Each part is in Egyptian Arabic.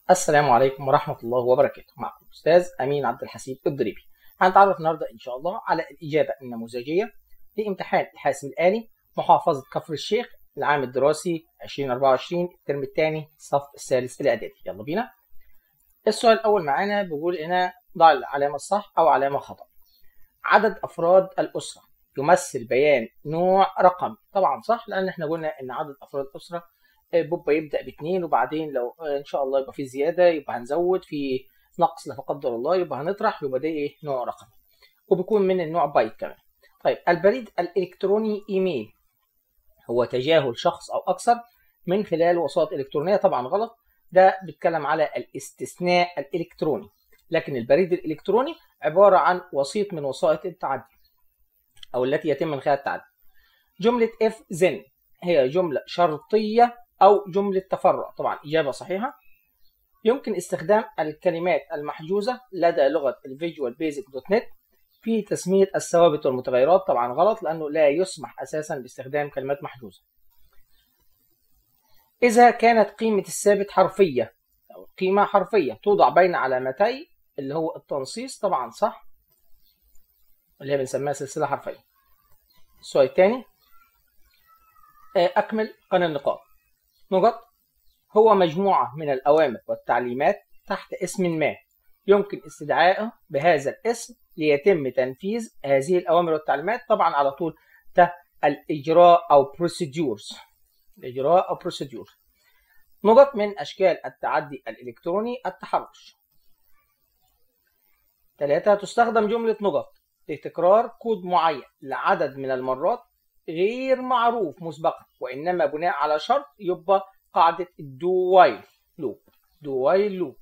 السلام عليكم ورحمة الله وبركاته معكم أستاذ أمين عبد الحسيب الضريبي هنتعرف النهاردة إن شاء الله على الإجابة النموذجية لامتحان الحاسب الآلي محافظة كفر الشيخ العام الدراسي 2024 الترم الثاني الصف الثالث الإعدادي يلا بينا السؤال الأول معانا بيقول هنا ضع العلامة الصح أو علامة خطأ عدد أفراد الأسرة يمثل بيان نوع رقم طبعا صح لأن احنا قلنا إن عدد أفراد الأسرة بوبا يبدا باثنين وبعدين لو ان شاء الله يبقى في زياده يبقى هنزود في نقص لا قدر الله يبقى هنطرح يبقى ده ايه نوع رقمي وبيكون من النوع بايت كمان طيب البريد الالكتروني ايميل هو تجاهل شخص او اكثر من خلال وسائط الكترونيه طبعا غلط ده بيتكلم على الاستثناء الالكتروني لكن البريد الالكتروني عباره عن وسيط من وسائط التعدي او التي يتم من خلالها التعدي جمله اف زن هي جمله شرطيه أو جملة تفرع طبعا إجابة صحيحة يمكن استخدام الكلمات المحجوزة لدى لغة الفيجوال بيزك دوت نت في تسمية الثوابت والمتغيرات طبعا غلط لأنه لا يسمح أساسا باستخدام كلمات محجوزة إذا كانت قيمة الثابت حرفية أو قيمة حرفية توضع بين علامتي اللي هو التنصيص طبعا صح اللي هي بنسميها سلسلة حرفية السؤال الثاني أكمل قانون النقاط نقط هو مجموعة من الأوامر والتعليمات تحت اسم ما يمكن استدعائه بهذا الاسم ليتم تنفيذ هذه الأوامر والتعليمات طبعا على طول ت الإجراء أو procedures الإجراء أو procedure نقط من أشكال التعدي الإلكتروني التحرش ثلاثة تستخدم جملة نقط لتكرار كود معين لعدد من المرات غير معروف مسبقا وانما بناء على شرط يبقى قاعده الدو وايل لوب دو وايل لوب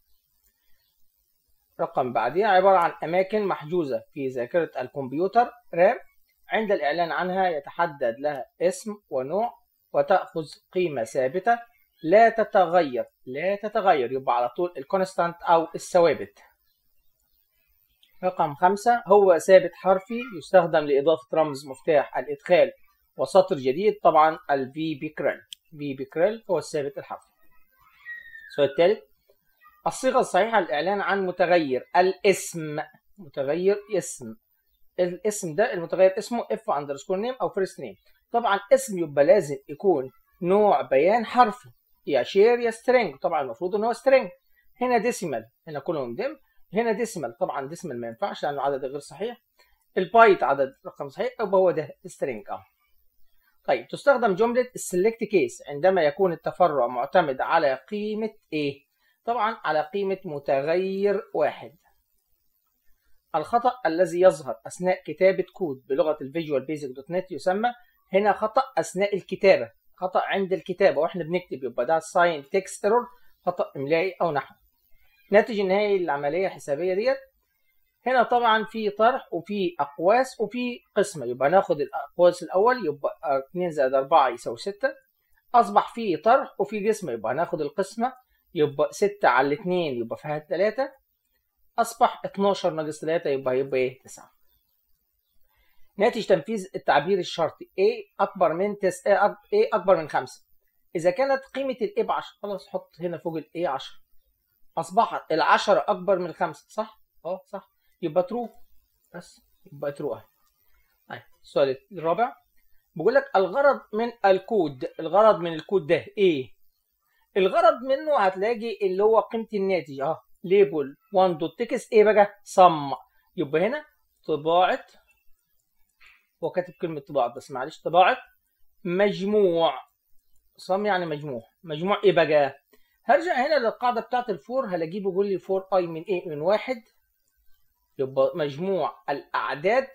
رقم بعديها عباره عن اماكن محجوزه في ذاكره الكمبيوتر رام عند الاعلان عنها يتحدد لها اسم ونوع وتاخذ قيمه ثابته لا تتغير لا تتغير يبقى على طول الكونستانت او الثوابت رقم خمسة هو ثابت حرفي يستخدم لإضافة رمز مفتاح الإدخال وسطر جديد طبعا ال في بيكريل في بيكريل هو الثابت الحرفي السؤال الثالث الصيغة الصحيحة للإعلان عن متغير الاسم متغير اسم الاسم ده المتغير اسمه اف اندرسكور نيم او فيرست نيم طبعا اسم يبقى لازم يكون نوع بيان حرفي يا شير يا سترينج طبعا المفروض ان هو سترينج هنا ديسيمال هنا كلهم دم هنا ديسمال طبعا ديسمال ما ينفعش لانه عدد غير صحيح البايت عدد رقم صحيح يبقى هو ده سترينج اه طيب تستخدم جملة السلكت كيس عندما يكون التفرع معتمد على قيمة ايه طبعا على قيمة متغير واحد الخطأ الذي يظهر أثناء كتابة كود بلغة الفيجوال بيزك دوت نت يسمى هنا خطأ أثناء الكتابة خطأ عند الكتابة واحنا بنكتب يبقى ده ساين تكست ايرور خطأ إملائي أو نحوي ناتج النهائي للعملية الحسابية ديت هنا طبعا في طرح وفي أقواس وفي قسمة يبقى ناخد الأقواس الأول يبقى 2 زائد 4 يساوي 6 أصبح في طرح وفي قسمة يبقى ناخد القسمة يبقى 6 على 2 يبقى فيها 3 أصبح 12 ناقص 3 يبقى يبقى إيه 9 ناتج تنفيذ التعبير الشرطي A أكبر من تس... A أكبر من 5 إذا كانت قيمة ال A ب 10 خلاص حط هنا فوق ال A 10 اصبحت العشرة اكبر من الخمسة صح؟ اه صح يبقى ترو بس يبقى ترو اهي طيب السؤال الرابع بيقول لك الغرض من الكود الغرض من الكود ده ايه؟ الغرض منه هتلاقي اللي هو قيمة الناتج اه ليبل 1 دوت تكست ايه بقى؟ صم يبقى هنا طباعة هو كاتب كلمة طباعة بس معلش طباعة مجموع صم يعني مجموع مجموع ايه بقى؟ هرجع هنا للقاعده بتاعت الفور هلاقيه بيقول لي 4 اي من ايه من واحد يبقى مجموع الاعداد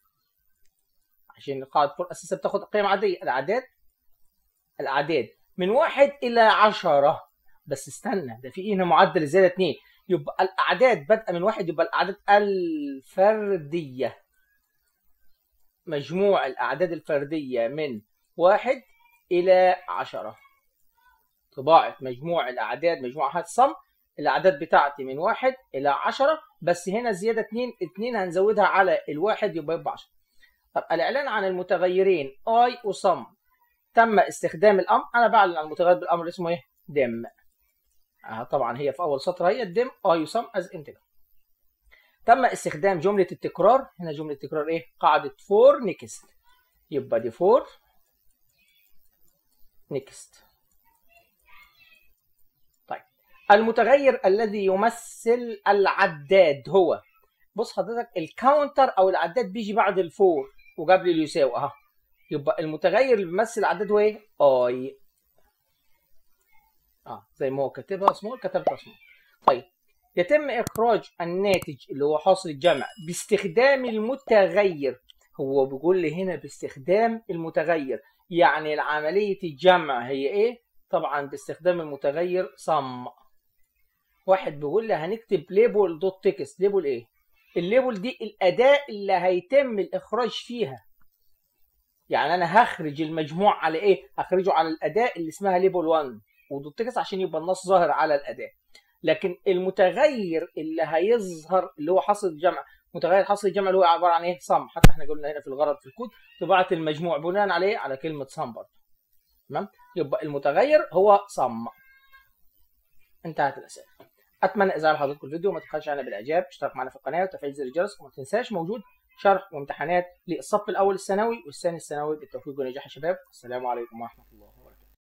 عشان قاعده فور اساسا بتاخد قيم عاديه الاعداد الاعداد من واحد الى عشرة بس استنى ده في هنا معدل زياده 2 يبقى الاعداد بادئه من واحد يبقى الاعداد الفرديه مجموع الاعداد الفرديه من واحد الى عشرة طباعة مجموع الأعداد مجموعها الصم الأعداد بتاعتي من واحد إلى عشرة بس هنا زيادة اتنين اتنين هنزودها على الواحد يبقى يبقى عشرة طب الإعلان عن المتغيرين أي وصم تم استخدام الأمر أنا بعلن عن المتغير بالأمر اسمه إيه؟ دم آه طبعا هي في اول سطر هي الدم اه يسم از انتجر تم استخدام جمله التكرار هنا جمله التكرار ايه قاعده فور نيكست يبقى دي فور نيكست طيب المتغير الذي يمثل العداد هو بص حضرتك الكاونتر او العداد بيجي بعد الفور وقبل اللي يساوي اهو يبقى المتغير اللي بيمثل العداد هو ايه اي اه زي ما هو كاتبها سمول كتبتها سمول طيب يتم اخراج الناتج اللي هو حاصل الجمع باستخدام المتغير هو بيقول لي هنا باستخدام المتغير يعني عملية الجمع هي ايه طبعا باستخدام المتغير صم واحد بيقول لي هنكتب ليبل دوت تكست ليبل ايه الليبل دي الاداة اللي هيتم الاخراج فيها يعني انا هخرج المجموع على ايه هخرجه على الاداة اللي اسمها ليبل 1 ودوت تكست عشان يبقى النص ظاهر على الاداة لكن المتغير اللي هيظهر اللي هو حاصل الجمع متغير حاصل الجمع اللي هو عباره عن ايه صم حتى احنا قلنا هنا في الغرض في الكود طباعه المجموع بناء عليه على كلمه صم برضه تمام يبقى المتغير هو صم انتهت الاسئله اتمنى اذا عجب حضرتك الفيديو ما تبخلش علينا بالاعجاب اشترك معنا في القناه وتفعيل زر الجرس وما تنساش موجود شرح وامتحانات للصف الاول الثانوي والثاني الثانوي بالتوفيق والنجاح يا شباب السلام عليكم ورحمه الله